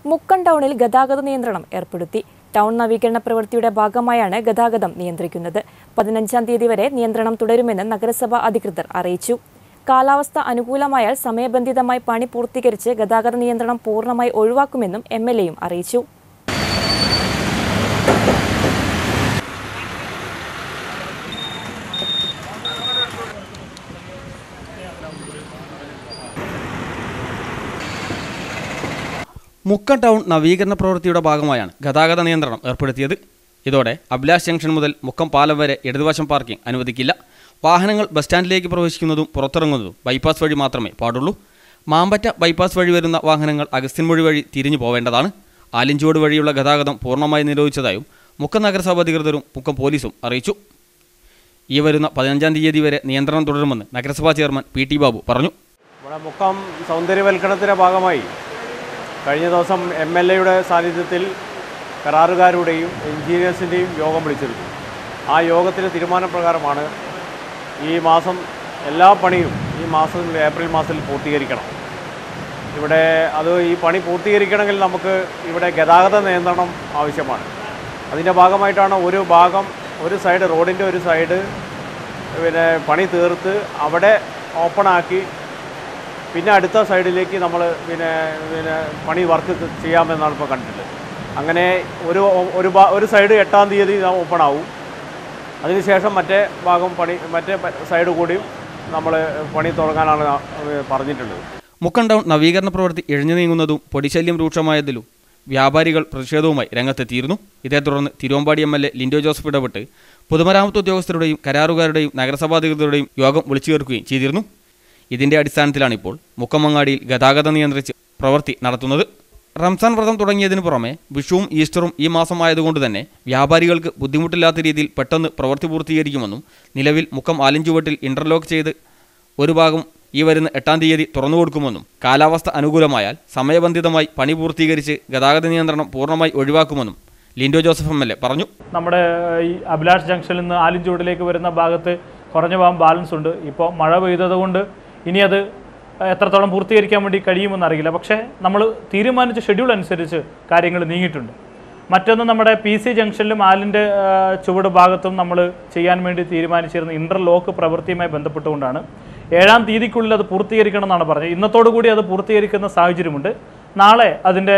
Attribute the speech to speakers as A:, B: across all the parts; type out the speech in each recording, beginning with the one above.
A: മുക്കം ടൗണിൽ ഗതാഗത നിയന്ത്രണം ഏർപ്പെടുത്തി ടൗൺ നവീകരണ പ്രവൃത്തിയുടെ ഭാഗമായാണ് ഗതാഗതം നിയന്ത്രിക്കുന്നത് പതിനഞ്ചാം തീയതി വരെ നിയന്ത്രണം തുടരുമെന്ന് നഗരസഭ അധികൃതർ അറിയിച്ചു കാലാവസ്ഥ അനുകൂലമായാൽ സമയബന്ധിതമായി പണി പൂർത്തീകരിച്ച് ഗതാഗത നിയന്ത്രണം പൂർണ്ണമായി ഒഴിവാക്കുമെന്നും എം എൽ എയും അറിയിച്ചു
B: മുക്കം ടൗൺ നവീകരണ പ്രവൃത്തിയുടെ ഭാഗമായാണ് ഗതാഗത നിയന്ത്രണം ഏർപ്പെടുത്തിയത് ഇതോടെ അഭിലാഷ് ജംഗ്ഷൻ മുതൽ മുക്കം പാലം വരെ ഇടതുവശം പാർക്കിംഗ് അനുവദിക്കില്ല വാഹനങ്ങൾ ബസ് സ്റ്റാൻഡിലേക്ക് പ്രവേശിക്കുന്നതും പുറത്തിറങ്ങുന്നതും ബൈപ്പാസ് വഴി മാത്രമേ പാടുള്ളൂ മാമ്പറ്റ ബൈപ്പാസ് വഴി വരുന്ന വാഹനങ്ങൾ അഗസ്ത്യൻമൊഴി വഴി തിരിഞ്ഞു പോവേണ്ടതാണ് ആലിഞ്ചുവട് വഴിയുള്ള ഗതാഗതം പൂർണ്ണമായി നിരോധിച്ചതായും മുക്കം നഗരസഭ അധികൃതരും മുക്കം പോലീസും അറിയിച്ചു ഈ വരുന്ന പതിനഞ്ചാം തീയതി വരെ നിയന്ത്രണം തുടരുമെന്ന് നഗരസഭാ ചെയർമാൻ പി ടി ബാബു പറഞ്ഞു
C: നമ്മുടെ മുക്കം സൗന്ദര്യവൽക്കരണത്തിൻ്റെ ഭാഗമായി കഴിഞ്ഞ ദിവസം എം എൽ എയുടെ സാന്നിധ്യത്തിൽ കരാറുകാരുടെയും എഞ്ചിനീയേഴ്സിൻ്റെയും യോഗം വിളിച്ചിരുന്നു ആ യോഗത്തിലെ തീരുമാനപ്രകാരമാണ് ഈ മാസം എല്ലാ പണിയും ഈ മാസം ഏപ്രിൽ മാസത്തിൽ പൂർത്തീകരിക്കണം ഇവിടെ അത് ഈ പണി പൂർത്തീകരിക്കണമെങ്കിൽ നമുക്ക് ഇവിടെ ഗതാഗത നിയന്ത്രണം ആവശ്യമാണ് അതിൻ്റെ ഭാഗമായിട്ടാണ് ഒരു ഭാഗം ഒരു സൈഡ് റോഡിൻ്റെ ഒരു സൈഡ് പിന്നെ പണി തീർത്ത് അവിടെ ഓപ്പണാക്കി പിന്നെ അടുത്ത സൈഡിലേക്ക് നമ്മൾ പിന്നെ പിന്നെ പണി വർക്ക് ചെയ്യാമെന്നാണ് ഇപ്പോൾ കണ്ടിട്ടുള്ളത് അങ്ങനെ ഒരു ഒരു ഭാ ഒരു സൈഡ് എട്ടാം തീയതി ഓപ്പൺ ആവും അതിനുശേഷം മറ്റേ ഭാഗം പണി മറ്റേ സൈഡ് കൂടിയും നമ്മൾ പണി തുടങ്ങാനാണ് പറഞ്ഞിട്ടുള്ളത്
B: മുക്കം ടൗൺ നവീകരണ പ്രവൃത്തി ഇഴഞ്ഞു നീങ്ങുന്നതും പൊടിശല്യം രൂക്ഷമായതിലും വ്യാപാരികൾ പ്രതിഷേധവുമായി രംഗത്തെത്തിയിരുന്നു ഇതേ തുടർന്ന് Thiruvambady M L A Lindo Joseph ഇടപെട്ട് പൊതുമരാമത്ത് ഉദ്യോഗസ്ഥരുടെയും കരാറുകാരുടെയും നഗരസഭാധികൃതരുടെയും യോഗം വിളിച്ചു ചേർക്കുകയും ചെയ്തിരുന്നു ഇതിന്റെ അടിസ്ഥാനത്തിലാണ് ഇപ്പോൾ മുക്കമങ്ങാടിയിൽ ഗതാഗതം നിയന്ത്രിച്ച് പ്രവൃത്തി നടത്തുന്നത് റംസാൻ വ്രതം തുടങ്ങിയതിനു പുറമെ വിഷുവും ഈസ്റ്ററും ഈ മാസമായതുകൊണ്ട് തന്നെ വ്യാപാരികൾക്ക് ബുദ്ധിമുട്ടില്ലാത്ത രീതിയിൽ പെട്ടെന്ന് പ്രവൃത്തി പൂർത്തീകരിക്കുമെന്നും നിലവിൽ മുക്കം ആലിഞ്ചുവട്ടിൽ ഇന്റർലോക്ക് ചെയ്ത് ഒരു ഭാഗം ഈ വരുന്ന എട്ടാം തീയതി തുറന്നു കൊടുക്കുമെന്നും കാലാവസ്ഥ അനുകൂലമായാൽ സമയബന്ധിതമായി പണി പൂർത്തീകരിച്ച് ഗതാഗത നിയന്ത്രണം പൂർണ്ണമായി ഒഴിവാക്കുമെന്നും Lindo Joseph M L A പറഞ്ഞു
D: നമ്മുടെ ഈ അഭിലാഷ് ജംഗ്ഷനിൽ നിന്ന് ആലിഞ്ചൂടിലേക്ക് വരുന്ന ഭാഗത്ത് കുറഞ്ഞ ഭാഗം ബാലൻസ് ഉണ്ട് ഇപ്പോൾ മഴ പെയ്തത് കൊണ്ട് ഇനി അത് എത്രത്തോളം പൂർത്തീകരിക്കാൻ വേണ്ടി കഴിയുമെന്ന് അറിയില്ല പക്ഷേ നമ്മൾ തീരുമാനിച്ച ഷെഡ്യൂൾ അനുസരിച്ച് കാര്യങ്ങൾ നീങ്ങിയിട്ടുണ്ട് മറ്റൊന്ന് നമ്മുടെ പി സി ജംഗ്ഷനിലും ആലിൻ്റെ ചുവട് ഭാഗത്തും നമ്മൾ ചെയ്യാൻ വേണ്ടി തീരുമാനിച്ചിരുന്ന ഇൻ്റർലോക്ക് പ്രവൃത്തിയുമായി ബന്ധപ്പെട്ടുകൊണ്ടാണ് ഏഴാം തീയതിക്കുള്ളിൽ അത് പൂർത്തീകരിക്കണം എന്നാണ് പറഞ്ഞത് ഇന്നത്തോടു കൂടി അത് പൂർത്തീകരിക്കുന്ന സാഹചര്യമുണ്ട് നാളെ അതിൻ്റെ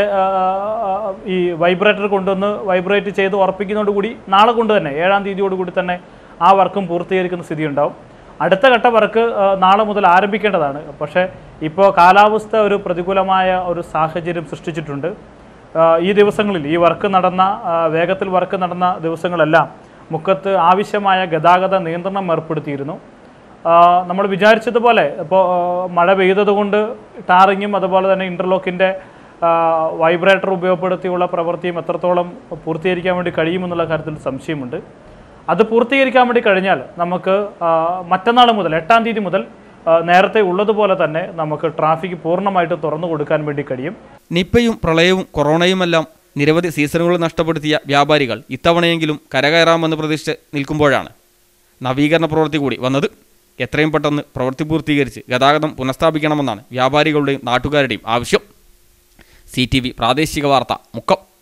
D: ഈ വൈബ്രേറ്റർ കൊണ്ടുവന്ന് വൈബ്രേറ്റ് ചെയ്ത് ഉറപ്പിക്കുന്നതോടുകൂടി നാളെ കൊണ്ട് തന്നെ ഏഴാം തീയതിയോടുകൂടി തന്നെ ആ വർക്കും പൂർത്തീകരിക്കുന്ന സ്ഥിതി ഉണ്ടാവും അടുത്ത ഘട്ട വർക്ക് നാളെ മുതൽ ആരംഭിക്കേണ്ടതാണ് പക്ഷേ ഇപ്പോൾ കാലാവസ്ഥ ഒരു പ്രതികൂലമായ ഒരു സാഹചര്യം സൃഷ്ടിച്ചിട്ടുണ്ട് ഈ ദിവസങ്ങളിൽ ഈ വർക്ക് നടന്ന വേഗത്തിൽ വർക്ക് നടന്ന ദിവസങ്ങളെല്ലാം മുക്കത്ത് ആവശ്യമായ ഗതാഗത നിയന്ത്രണം ഏർപ്പെടുത്തിയിരുന്നു നമ്മൾ വിചാരിച്ചതുപോലെ ഇപ്പോൾ മഴ പെയ്തതുകൊണ്ട് ടാറിങ്ങും അതുപോലെ തന്നെ ഇൻ്റർലോക്കിൻ്റെ വൈബ്രേറ്റർ ഉപയോഗപ്പെടുത്തിയുള്ള പ്രവൃത്തിയും എത്രത്തോളം പൂർത്തീകരിക്കാൻ വേണ്ടി കഴിയുമെന്നുള്ള കാര്യത്തിൽ സംശയമുണ്ട് അത് പൂർത്തീകരിക്കാൻ വേണ്ടി കഴിഞ്ഞാൽ നമുക്ക് മറ്റന്നാൾ മുതൽ എട്ടാം തീയതി മുതൽ നേരത്തെ ഉള്ളതുപോലെ തന്നെ നമുക്ക് ട്രാഫിക് പൂർണ്ണമായിട്ട് തുറന്നു കൊടുക്കാൻ വേണ്ടി കഴിയും
B: നിപ്പയും പ്രളയവും കൊറോണയുമെല്ലാം നിരവധി സീസണുകൾ നഷ്ടപ്പെടുത്തിയ വ്യാപാരികൾ ഇത്തവണയെങ്കിലും കരകയറാമെന്ന് പ്രതീക്ഷിച്ച് നിൽക്കുമ്പോഴാണ് നവീകരണ പ്രവൃത്തി കൂടി വന്നത് എത്രയും പെട്ടെന്ന് പ്രവൃത്തി പൂർത്തീകരിച്ച് ഗതാഗതം പുനഃസ്ഥാപിക്കണമെന്നാണ് വ്യാപാരികളുടെയും നാട്ടുകാരുടെയും ആവശ്യം സി പ്രാദേശിക വാർത്ത മുക്കം